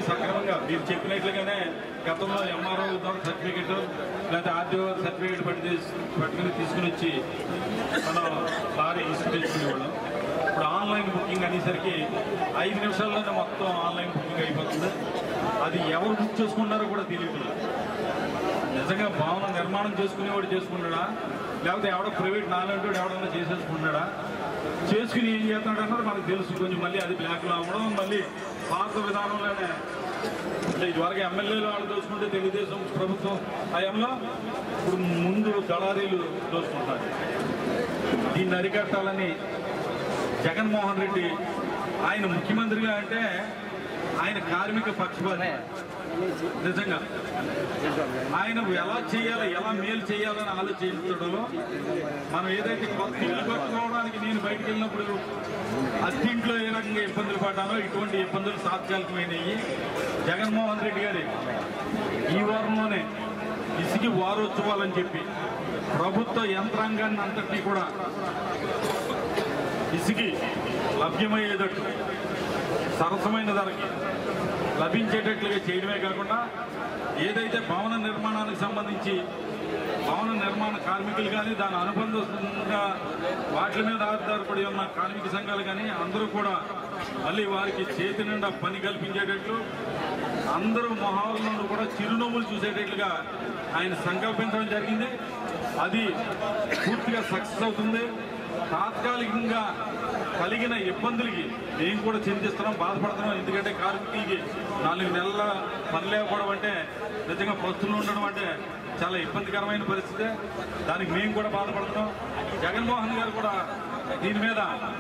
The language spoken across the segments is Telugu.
సక్రమంగా మీరు చెప్పినట్లుగానే గతంలో ఎంఆర్ఓ ద్వారా సర్టిఫికెట్ లేదా ఆర్టీఓ సర్టిఫికెట్ పట్టి పట్టుకుని తీసుకుని వచ్చి మనం లారీ ఇసుక తెచ్చుకునేవాళ్ళం ఇప్పుడు ఆన్లైన్ బుకింగ్ అనేసరికి ఐదు నిమిషాల్లోనే మొత్తం ఆన్లైన్ బుకింగ్ అయిపోతుంది అది ఎవరు బుక్ చేసుకున్నారో కూడా తెలియదు నిజంగా భవన నిర్మాణం చేసుకునేవాడు చేసుకున్నాడా లేకపోతే ఎవడో ప్రైవేట్ నాలుగు ఎవడన్నా చేసేసుకున్నాడా చేసుకుని ఏం చేస్తున్నాడు అన్నది మనకు తెలుసు కొంచెం మళ్ళీ అది బ్లాక్లో అవ్వడం మళ్ళీ పాత విధానంలోనే అంటే ఇదివరకు ఎమ్మెల్యేలు వాళ్ళు దోచుకుంటే తెలుగుదేశం ప్రభుత్వం హయాంలో ఇప్పుడు ముందు దళారీలు దోచుకుంటారు దీన్ని అరికట్టాలని జగన్మోహన్ రెడ్డి ఆయన ముఖ్యమంత్రిగా అంటే ఆయన కార్మిక పక్షపాతి నిజంగా ఆయన ఎలా చేయాలి ఎలా మేలు చేయాలని ఆలోచించడంలో మనం ఏదైతే కొత్త ఇల్లు కట్టుకోవడానికి నేను బయటికి వెళ్ళినప్పుడు అత్తింట్లో ఏ రకంగా ఇబ్బందులు పడ్డానో ఇటువంటి ఇబ్బందులు తాత్కాలికమైనవి జగన్మోహన్ రెడ్డి గారి ఈ వారంలోనే ఇసుకి వారోత్సవాలని చెప్పి ప్రభుత్వ యంత్రాంగాన్ని అంతటినీ కూడా ఇసుకి లభ్యమయ్యేటట్టు సరసమైన ధరకి లభించేటట్లుగా చేయడమే కాకుండా ఏదైతే భవన నిర్మాణానికి సంబంధించి భవన నిర్మాణ కార్మికులు కానీ దాని అనుబంధంగా వాటి మీద ఆధారపడి ఉన్న కార్మిక సంఘాలు కానీ అందరూ కూడా మళ్ళీ వారికి చేతి నిండా పని కల్పించేటట్లు అందరూ మొహాల నుండి కూడా చిరునవ్వులు చూసేటట్లుగా ఆయన సంకల్పించడం జరిగింది అది పూర్తిగా సక్సెస్ అవుతుంది తాత్కాలికంగా కలిగిన ఇబ్బందులకి మేము కూడా చింతిస్తున్నాం బాధపడుతున్నాం ఎందుకంటే కార్మికులకి నాలుగు నెలల పని లేకపోవడం అంటే నిజంగా బస్సులు ఉండడం అంటే చాలా ఇబ్బందికరమైన పరిస్థితి దానికి మేము కూడా బాధపడుతున్నాం జగన్మోహన్ గారు కూడా దీని మీద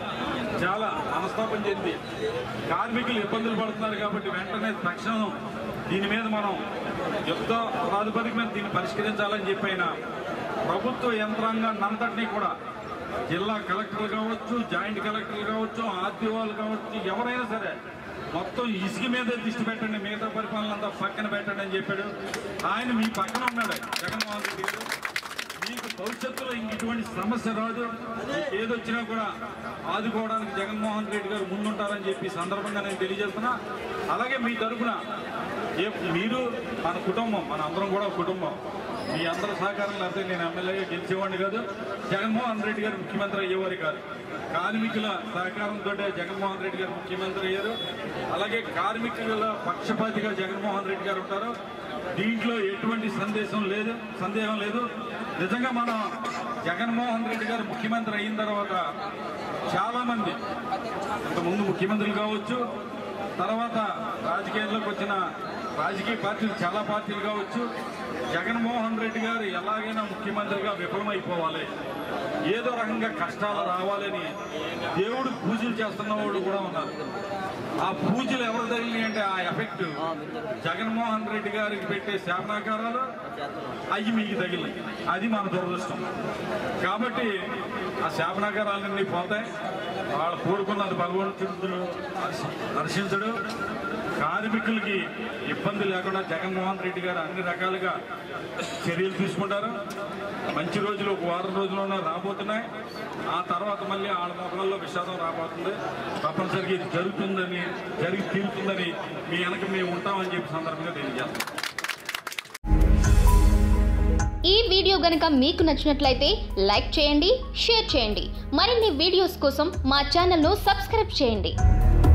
చాలా మనస్తాపం చెంది కార్మికులు ఇబ్బందులు పడుతున్నారు కాబట్టి వెంటనే తక్షణం దీని మీద మనం యుద్ధ ప్రాతిపదిక మీద దీన్ని పరిష్కరించాలని చెప్పి ఆయన ప్రభుత్వ యంత్రాంగాన్ని అంతటినీ కూడా జిల్లా కలెక్టర్లు కావచ్చు జాయింట్ కలెక్టర్లు కావచ్చు ఆర్టీఓలు కావచ్చు ఎవరైనా సరే మొత్తం ఇసుక మీద దృష్టి పెట్టండి మిగతా పరిపాలన అంతా పక్కన పెట్టండి అని చెప్పాడు ఆయన మీ పక్కన ఉన్నాడు జగన్మోహన్ రెడ్డి గారు మీకు భవిష్యత్తులో ఇంక ఇటువంటి సమస్య రాదు మీకు ఏదొచ్చినా కూడా ఆదుకోవడానికి జగన్మోహన్ రెడ్డి గారు ముందుంటారని చెప్పి ఈ సందర్భంగా నేను తెలియజేస్తున్నా అలాగే మీ తరపున ఏ మీరు మన కుటుంబం మన అందరం కూడా ఒక కుటుంబం మీ అందరి సహకారం లేకపోతే నేను ఎమ్మెల్యేగా గెలిచేవాడిని కాదు జగన్మోహన్ రెడ్డి గారు ముఖ్యమంత్రి అయ్యేవారు కాదు కార్మికుల సహకారంతో జగన్మోహన్ రెడ్డి గారు ముఖ్యమంత్రి అయ్యారు అలాగే కార్మికుల పక్షపాతిగా జగన్మోహన్ రెడ్డి గారు ఉంటారు దీంట్లో ఎటువంటి సందేశం లేదు సందేహం లేదు నిజంగా మనం జగన్మోహన్ రెడ్డి గారు ముఖ్యమంత్రి అయిన తర్వాత చాలా మంది ఇంతకుముందు ముఖ్యమంత్రులు కావచ్చు తర్వాత రాజకీయాల్లోకి వచ్చిన రాజకీయ పార్టీలు చాలా పార్టీలు కావచ్చు జగన్మోహన్ రెడ్డి గారు ఎలాగైనా ముఖ్యమంత్రిగా విఫలమైపోవాలి ఏదో రకంగా కష్టాలు రావాలని దేవుడు పూజలు చేస్తున్న వాళ్ళు కూడా ఉన్నారు ఆ పూజలు ఎవరు తగిలినాయి అంటే ఆ ఎఫెక్ట్ జగన్మోహన్ రెడ్డి గారికి పెట్టే శాపనాకారాలు అవి మీకు తగిలినాయి అది మన దురదృష్టం కాబట్టి ఆ శాపనాకారాలన్నీ పోతాయి వాళ్ళు కోరుకున్నది భగవంతుడు దర్శించడు కార్మికులకి ఇబ్బంది లేకుండా జగన్మోహన్ రెడ్డి గారు అన్ని రకాలుగా చర్యలు తీసుకుంటారు మంచి రోజులు ఒక వారం రోజుల్లోనే రాబోతున్నాయి ఆ తర్వాత మళ్ళీ ఆడ మొక్కల్లో విషాదం రాబోతుంది తప్పనిసరిగా ఇది జరుగుతుందని జరిగి తీరుతుందని మీ వెనక మేము ఉంటామని చెప్పి సందర్భంగా తెలియజేస్తాం ఈ వీడియో గనుక మీకు నచ్చినట్లయితే లైక్ చేయండి షేర్ చేయండి మరిన్ని వీడియోస్ కోసం మా ఛానల్ను సబ్స్క్రైబ్ చేయండి